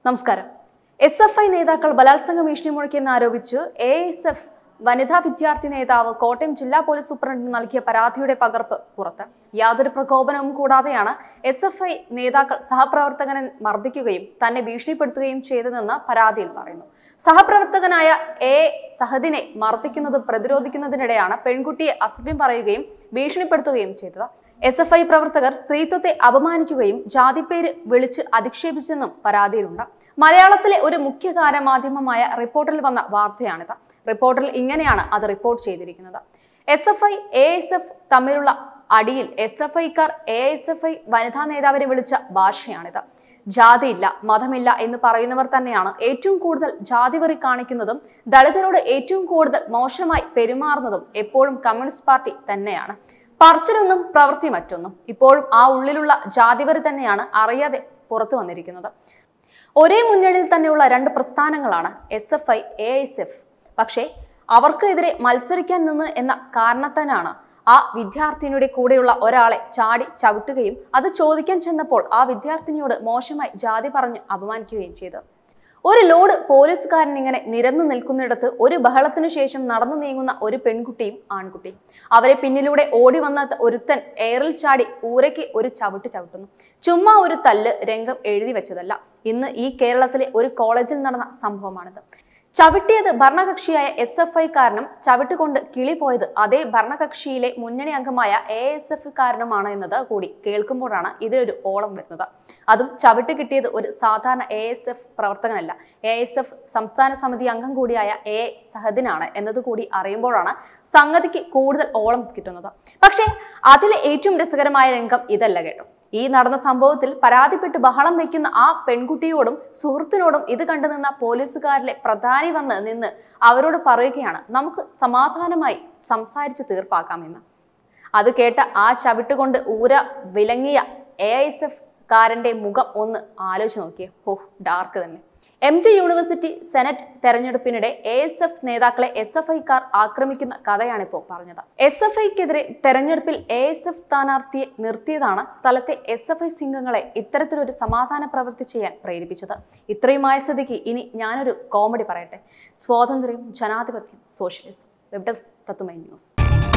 നമസ്കാരം S F I നേതാക്കൾ ബലാത്സംഗ ഭീഷണി മുഴക്കിയെന്ന് ആരോപിച്ച് എ എസ് എഫ് വനിതാ വിദ്യാർത്ഥി നേതാവ് കോട്ടയം ജില്ലാ പോലീസ് സൂപ്രണ്ടിന് നൽകിയ പരാതിയുടെ പകർപ്പ് പുറത്ത് യാതൊരു പ്രകോപനവും കൂടാതെയാണ് എസ് എഫ് ഐ നേതാക്കൾ സഹപ്രവർത്തകനെ മർദ്ദിക്കുകയും തന്നെ ഭീഷണിപ്പെടുത്തുകയും ചെയ്തതെന്ന് പരാതിയിൽ പറയുന്നു സഹപ്രവർത്തകനായ എ സഹദിനെ മർദ്ദിക്കുന്നത് പ്രതിരോധിക്കുന്നതിനിടെയാണ് പെൺകുട്ടിയെ അസഭ്യം പറയുകയും ഭീഷണിപ്പെടുത്തുകയും ചെയ്തത് എസ് എഫ് ഐ പ്രവർത്തകർ സ്ത്രീത്വത്തെ അപമാനിക്കുകയും ജാതിപ്പേര് വിളിച്ച് അധിക്ഷേപിച്ചെന്നും പരാതിയിലുണ്ട് മലയാളത്തിലെ ഒരു മുഖ്യധാര മാധ്യമമായ റിപ്പോർട്ടറിൽ വന്ന വാർത്തയാണിത് റിപ്പോർട്ടറിൽ ഇങ്ങനെയാണ് അത് റിപ്പോർട്ട് ചെയ്തിരിക്കുന്നത് S F I A S F തമ്മിലുള്ള അടിയിൽ എസ് എഫ് ഐക്കാർ എ എസ് എഫ് ഐ വനിതാ നേതാവിനെ വിളിച്ച ഭാഷയാണിത് ജാതിയില്ല മതമില്ല എന്ന് പറയുന്നവർ തന്നെയാണ് ഏറ്റവും കൂടുതൽ ജാതിവെറി കാണിക്കുന്നതും ദളിതരോട് ഏറ്റവും കൂടുതൽ മോശമായി പെരുമാറുന്നതും എപ്പോഴും കമ്മ്യൂണിസ്റ്റ് പാർട്ടി തന്നെയാണ് പറച്ചിലൊന്നും പ്രവൃത്തി മറ്റൊന്നും ഇപ്പോഴും ആ ഉള്ളിലുള്ള ജാതിവരി തന്നെയാണ് അറിയാതെ പുറത്തു വന്നിരിക്കുന്നത് ഒരേ മുന്നണിയിൽ തന്നെയുള്ള രണ്ട് പ്രസ്ഥാനങ്ങളാണ് S F I A S F പക്ഷേ അവർക്കെതിരെ മത്സരിക്കാൻ നിന്ന് എന്ന കാരണത്തിനാണ് ആ വിദ്യാർത്ഥിനിയുടെ കൂടെയുള്ള ഒരാളെ ചാടി ചവിട്ടുകയും അത് ചോദിക്കാൻ ചെന്നപ്പോൾ ആ വിദ്യാർത്ഥിനിയോട് മോശമായി ജാതി പറഞ്ഞ് അപമാനിക്കുകയും ചെയ്തത് ഒരു ലോഡ് പോലീസുകാരൻ ഇങ്ങനെ നിരന്നു നിൽക്കുന്നിടത്ത് ഒരു ബഹളത്തിനു ശേഷം നടന്നു നീങ്ങുന്ന ഒരു പെൺകുട്ടിയും ആൺകുട്ടിയും അവരെ പിന്നിലൂടെ ഓടി വന്ന ഒരുത്തൻ എയറിൽ ചാടി ഊരയ്ക്ക് ഒരു ചവിട്ട് ചവിട്ടുന്നു ചുമ്മാ ഒരു തല്ല് രംഗം എഴുതി വെച്ചതല്ല ഇന്ന് ഈ കേരളത്തിലെ ഒരു കോളേജിൽ നടന്ന സംഭവമാണിത് ചവിട്ടിയത് ഭരണകക്ഷിയായ എസ് എഫ് ഐ കാരണം ചവിട്ടുകൊണ്ട് കിളി പോയത് അതേ ഭരണകക്ഷിയിലെ മുന്നണി അംഗമായ എ എസ് എഫ് കാരണമാണ് എന്നത് കൂടി കേൾക്കുമ്പോഴാണ് ഇതിലൊരു ഓളം വരുന്നത് അതും ചവിട്ട് കിട്ടിയത് ഒരു സാധാരണ എ എസ് എഫ് പ്രവർത്തകനല്ല എ എസ് എഫ് സംസ്ഥാന സമിതി അംഗം കൂടിയായ എ സഹദിനാണ് എന്നത് കൂടി അറിയുമ്പോഴാണ് സംഗതിക്ക് കൂടുതൽ ഓളം കിട്ടുന്നത് പക്ഷേ അതിലെ ഏറ്റവും രസകരമായ രംഗം ഇതല്ല കേട്ടോ ഈ നടന്ന സംഭവത്തിൽ പരാതിപ്പെട്ട് ബഹളം വെക്കുന്ന ആ പെൺകുട്ടിയോടും സുഹൃത്തിനോടും ഇത് കണ്ടു നിന്ന പോലീസുകാരിലെ പ്രധാനി വന്ന് നിന്ന് അവരോട് പറയുകയാണ് നമുക്ക് സമാധാനമായി സംസാരിച്ചു തീർപ്പാക്കാമെന്ന് അത് കേട്ട ആ ചവിട്ടുകൊണ്ട് ഊര വിലങ്ങിയ എ എസ് എഫ് കാരന്റെ മുഖം ഒന്ന് ആലോചിച്ച് നോക്കിയേ ഓ ഡാർക്ക് തന്നെ എം ജി യൂണിവേഴ്സിറ്റി സെനറ്റ് തെരഞ്ഞെടുപ്പിനിടെ എ എസ് എഫ് നേതാക്കളെ എസ് എഫ് ഐക്കാർ ആക്രമിക്കുന്ന കഥയാണിപ്പോൾ പറഞ്ഞത് എസ് എഫ് ഐക്കെതിരെ തെരഞ്ഞെടുപ്പിൽ എ എസ് എഫ് സ്ഥാനാർത്ഥിയെ നിർത്തിയതാണ് സ്ഥലത്തെ എസ് എഫ് ഐ സിംഗങ്ങളെ ഇത്തരത്തിലൊരു സമാധാന പ്രവൃത്തി ചെയ്യാൻ പ്രേരിപ്പിച്ചത് ഇത്രയുമായ സ്ഥിതിക്ക് ഇനി ഞാനൊരു കോമഡി പറയട്ടെ സ്വാതന്ത്ര്യം ജനാധിപത്യം സോഷ്യലിസം വെബ് ഡെസ്ക് തത്തുമൈ ന്യൂസ്